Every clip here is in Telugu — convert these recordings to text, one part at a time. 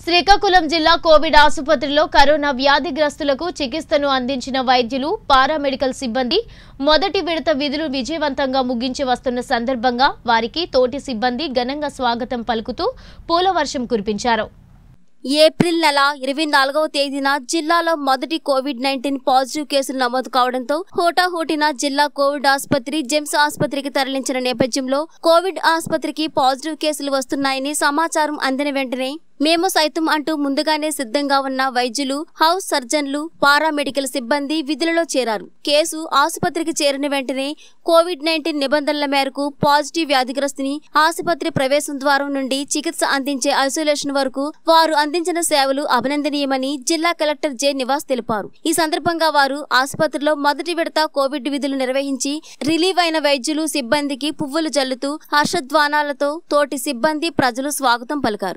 శ్రీకాకుళం జిల్లా కోవిడ్ ఆసుపత్రిలో కరోనా వ్యాధిగ్రస్తులకు చికిత్సను అందించిన వైద్యులు పారామెడికల్ సిబ్బంది మొదటి విడత విధులు విజయవంతంగా ముగించి వస్తున్న సందర్భంగా వారికి తోటి సిబ్బంది ఘనంగా స్వాగతం పలుకుతూ పూలవర్షం కురిపించారు ఏప్రిల్ నెల ఇరవై నాలుగవ తేదీన జిల్లాలో మొదటి కోవిడ్ నైన్టీన్ పాజిటివ్ కేసులు నమోదు కావడంతో హోటాహోటిన జిల్లా కోవిడ్ ఆసుపత్రి జెమ్స్ ఆసుపత్రికి తరలించిన నేపథ్యంలో కోవిడ్ ఆసుపత్రికి పాజిటివ్ కేసులు వస్తున్నాయని సమాచారం అందిన వెంటనే మేము సైతం అంటూ ముందుగానే సిద్ధంగా ఉన్న వైద్యులు హౌస్ సర్జన్లు పారామెడికల్ సిబ్బంది విధులలో చేరారు కేసు ఆసుపత్రికి చేరిన వెంటనే కోవిడ్ నైన్టీన్ నిబంధనల మేరకు పాజిటివ్ వ్యాధిగ్రస్తుని ఆసుపత్రి ప్రవేశం ద్వారం నుండి చికిత్స అందించే ఐసోలేషన్ వరకు వారు అందించిన సేవలు అభినందనీయమని జిల్లా కలెక్టర్ జె నివాస్ తెలిపారు ఈ సందర్భంగా వారు ఆసుపత్రిలో మొదటి విడత కోవిడ్ విధులు నిర్వహించి రిలీవ్ అయిన వైద్యులు సిబ్బందికి పువ్వులు జల్లుతూ హర్షధ్వానాలతో తోటి సిబ్బంది ప్రజలు స్వాగతం పలికారు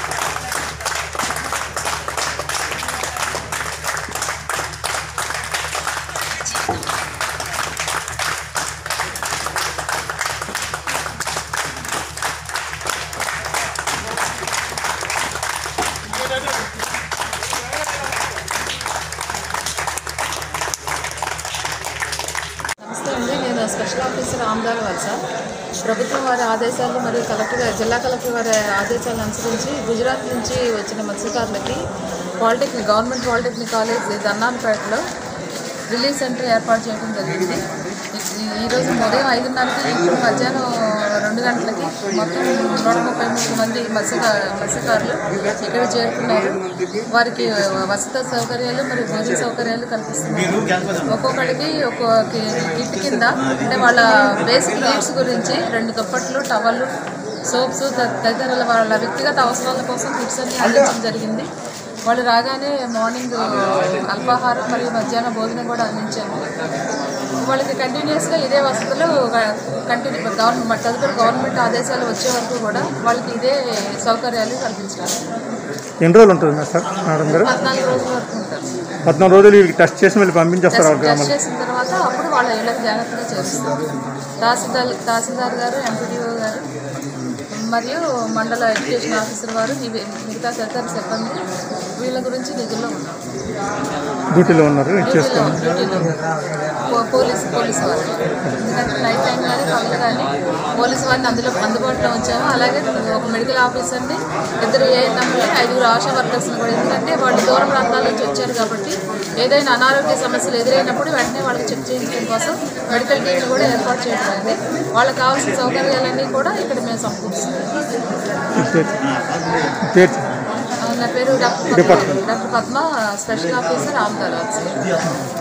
నమస్తే అండి నేను స్పెషల్ ఆఫీసర్ ఆమ్దాల వలస ప్రభుత్వం వారి ఆదేశాలు మరియు కలెక్టర్ గారి- జిల్లా కలెక్టర్ వారి ఆదేశాలను అనుసరించి గుజరాత్ నుంచి వచ్చిన మత్స్యకారులకి పాలిటెక్నిక్ గవర్నమెంట్ పాలిటెక్నిక్ కాలేజ్ దన్నాన్పేటలో రిలీఫ్ సెంటర్ ఏర్పాటు చేయడం జరిగింది ఈ- ఈరోజు ఉదయం ఐదున్నరకి ఇప్పుడు మధ్యాహ్నం రెండు గంటలకి మొత్తం నూట ముప్పై మూడు మంది మత్స్యకా మత్స్యకారులు ఇక్కడ చేరుకున్నారు వారికి వసతి సౌకర్యాలు మరియు భోజన సౌకర్యాలు కల్పిస్తున్నారు ఒక్కొక్కడికి ఒక్కొక్క కిట్ కింద అంటే వాళ్ళ బేసిక్ నీడ్స్ గురించి రెండు దుప్పట్లు టవళ్ళు సోప్స్ తదితర వాళ్ళ వ్యక్తిగత అవసరాల కోసం కిట్స్ అన్ని అందించడం జరిగింది వాళ్ళు రాగానే మార్నింగ్ అల్పాహారం మరియు మధ్యాహ్నం భోజనం కూడా అందించాము వాళ్ళకి కంటిన్యూస్గా ఇదే వసతులు కంటిన్యూ గవర్నమెంట్ తదుపరి గవర్నమెంట్ ఆదేశాలు వచ్చే వరకు కూడా వాళ్ళకి ఇదే సౌకర్యాలు కల్పించారు ఎన్ని రోజులు ఉంటుంది సార్ మేడం గారు పద్నాలుగు రోజుల వరకు ఉంటారు పద్నాలుగు రోజులు వీళ్ళకి టెస్ట్ చేసి మళ్ళీ పంపించేస్తారు వాళ్ళ టెస్ట్ గ్రామాలు చేసిన తర్వాత అప్పుడు వాళ్ళ ఇళ్ళకి జాగ్రత్తగా చేస్తారు తహసీల్దార్ తహసీల్దార్ గారు ఎంపీడీఓ గారు మరియు మండల ఎడ్యుకేషన్ ఆఫీసర్ వారు ఇవి మిగతా తదితర సిబ్బంది వీళ్ళ గురించి నిధుల్లో ఉన్నారు డ్యూటీలో ఉన్నారు ఇచ్చేస్తాను డ్యూటీలో పో- పోలీస్ పోలీస్ వారు ఎందుకంటే నైట్ టైం కానీ పగలు కానీ పోలీస్ వారిని అందులో అందుబాటులో ఉంచాము అలాగే ఒక మెడికల్ ఆఫీసర్ని ఇద్దరు ఏఎన్ఎంని ఐదుగురు ఆశా వర్కర్స్ని కూడా ఎందుకంటే వాళ్ళు దూర ప్రాంతాల నుంచి వచ్చారు కాబట్టి ఏదైనా అనారోగ్య సమస్యలు ఎదురైనప్పుడు వెంటనే వాళ్ళకి చెక్ చేయించడం కోసం మెడికల్ టీంని కూడా ఏర్పాటు చేయడం అయింది వాళ్ళకి కావాల్సిన సౌకర్యాలన్నీ కూడా ఇక్కడ మేము సమకూరుస్తున్నాం పేరు నా పేరు doctor Padma doctor Padma special officer ఆమ్దారాజ్